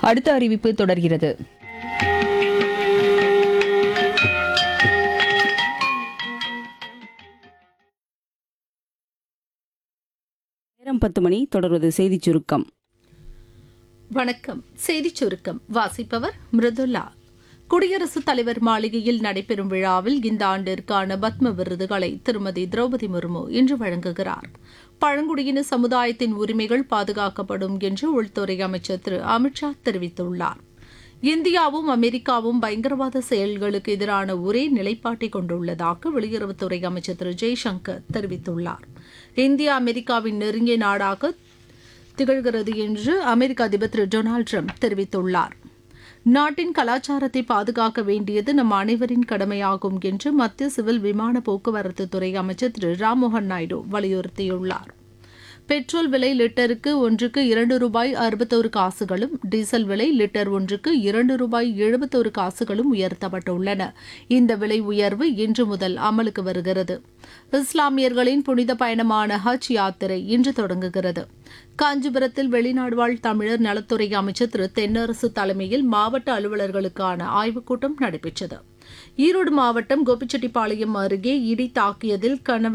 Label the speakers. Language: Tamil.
Speaker 1: அடுத்த அறிவிப்பு தொடர்கிறது
Speaker 2: நேரம் பத்து மணி தொடர்வது செய்திச் சுருக்கம்
Speaker 3: வணக்கம் செய்திச் சுருக்கம் வாசிப்பவர் மிருதுலா குடியரசுத் தலைவர் மாளிகையில் நடைபெறும் விழாவில் இந்த ஆண்டிற்கான பத்ம விருதுகளை திருமதி திரௌபதி முர்மு இன்று வழங்குகிறார் பழங்குடியின சமுதாயத்தின் உரிமைகள் பாதுகாக்கப்படும் என்று உள்துறை அமைச்சர் திரு அமித்ஷா தெரிவித்துள்ளார் இந்தியாவும் அமெரிக்காவும் பயங்கரவாத செயல்களுக்கு எதிரான ஒரே நிலைப்பாட்டை கொண்டுள்ளதாக வெளியுறவுத்துறை அமைச்சர் திரு ஜெய்சங்கர் தெரிவித்துள்ளார் இந்தியா அமெரிக்காவின் நெருங்கிய நாடாக திகழ்கிறது என்று அமெரிக்க அதிபர் திரு டொனால்டு ட்ரம்ப் தெரிவித்துள்ளார் நாட்டின் கலாச்சாரத்தை பாதுகாக்க வேண்டியது நம் அனைவரின் கடமையாகும் என்று மத்திய சிவில் விமான போக்குவரத்து துறை அமைச்சர் திரு ராம்மோகன் நாயுடு வலியுறுத்தியுள்ளார் பெட்ரோல் விலை லிட்டருக்கு ஒன்றுக்கு இரண்டு ரூபாய் அறுபத்தோரு காசுகளும் டீசல் விலை லிட்டர் ஒன்றுக்கு இரண்டு ரூபாய் எழுபத்தோரு காசுகளும் உயர்த்தப்பட்டுள்ளன இந்த விலை உயர்வு இன்று முதல் அமலுக்கு வருகிறது இஸ்லாமியர்களின் புனித பயணமான ஹஜ் யாத்திரை இன்று தொடங்குகிறது காஞ்சிபுரத்தில் வெளிநாடு வாழ் தமிழர் நலத்துறை அமைச்சர் திரு தென்னரசு தலைமையில் மாவட்ட அலுவலர்களுக்கான ஆய்வுக் கூட்டம் நடைபெற்றது ஈரோடு மாவட்டம் கோபிச்செட்டிப்பாளையம் அருகே இடி தாக்கியதில் கணவன்